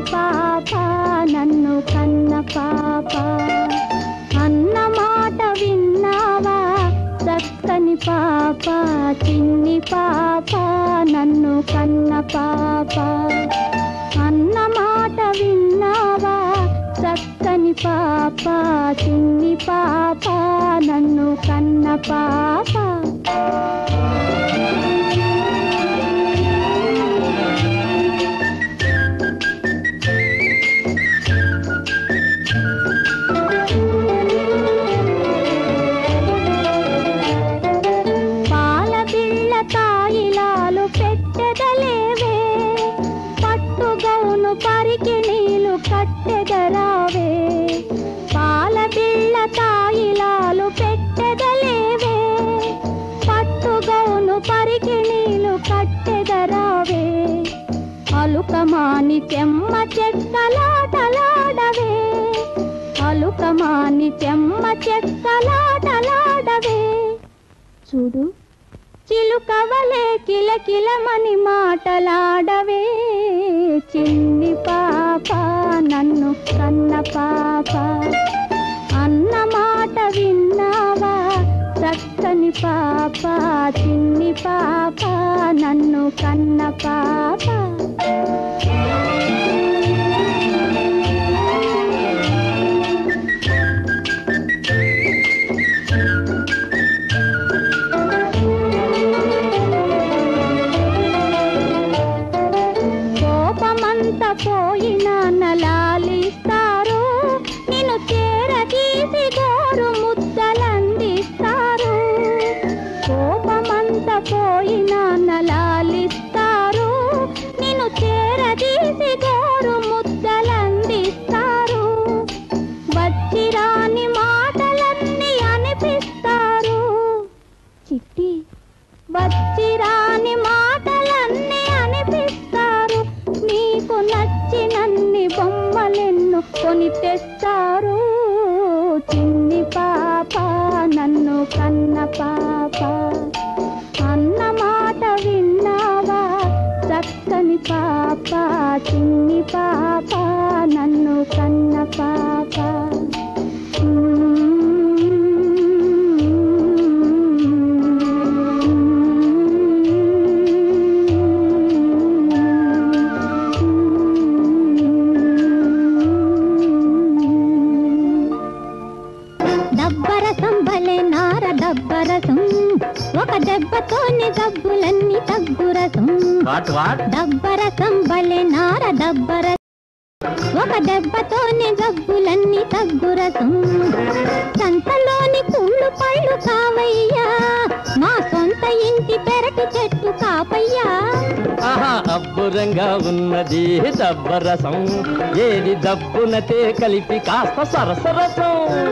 పాప నన్ను కన్న పాప అన్న మాట విన్నావా చక్కని పాప చిన్ని పాప నన్ను కన్న పాప అన్న మాట విన్నావా చక్కని పాప చిన్ని పాప నన్ను కన్న పాప పాల బిళ్ళ తాయిలాలు పెట్టెదలేవే పట్టు గౌను పరికి నీళ్ళు కట్టెదరావే పాల బిళ్ళ తాయిలాలు పెట్టెదలేవే పట్టు గౌను పరికి నీళ్ళు కట్టెదరావే అలుకమాని చెమ్మ చెక్కలాటలాడవే అలుకమాని చెమ్మ చెక్కలాటలాడవే చూడు చిలుకవలే కిలకిలమని మాటలాడవే చిన్ని పాప నన్ను కన్న పాప అన్న మాట విన్నావా చక్కని పాప చిన్ని పాప నన్ను కన్న పాప కోపమంత పోయిన నలాలిస్తారు నిన్ను చేరదీసి గోరు ముద్దలందిస్తారు కోపమంత పోయిన నలాలిస్తారు నిన్ను చేరదీసి గోరు ముద్దలందిస్తారు వచ్చిరాని మాటలన్నీ అనిపిస్తారు చిట్టి వచ్చిరాని మాటలన్నీ అనిపిస్తారు నీకు నచ్చినన్ని బొమ్మలెన్ను కొని తెస్తారు చిన్ని పాప నన్ను కన్న పాప అన్న మాట విన్నావా చక్కని పాప చిన్ని పాప నన్ను కన్న పాప దబ్బరసం భలే నార దబ్బరసం ఒక దెబ్బతోనే గబ్బులన్నీ తగ్గురసం వాట్ వాట్ దబ్బరసం భలే నార దబ్బరసం ఒక దెబ్బతోనే గబ్బులన్నీ తగ్గురసం సంతలోని కుళ్ళు పళ్ళు కావయ్యా మా సొంత ఇంటి పెరటి చెట్టు కాపయ్యా ఆహా అబ్బురంగా ఉన్నది దబ్బరసం ఏది దబ్బునతే కలిపి కాస్త సరసరసం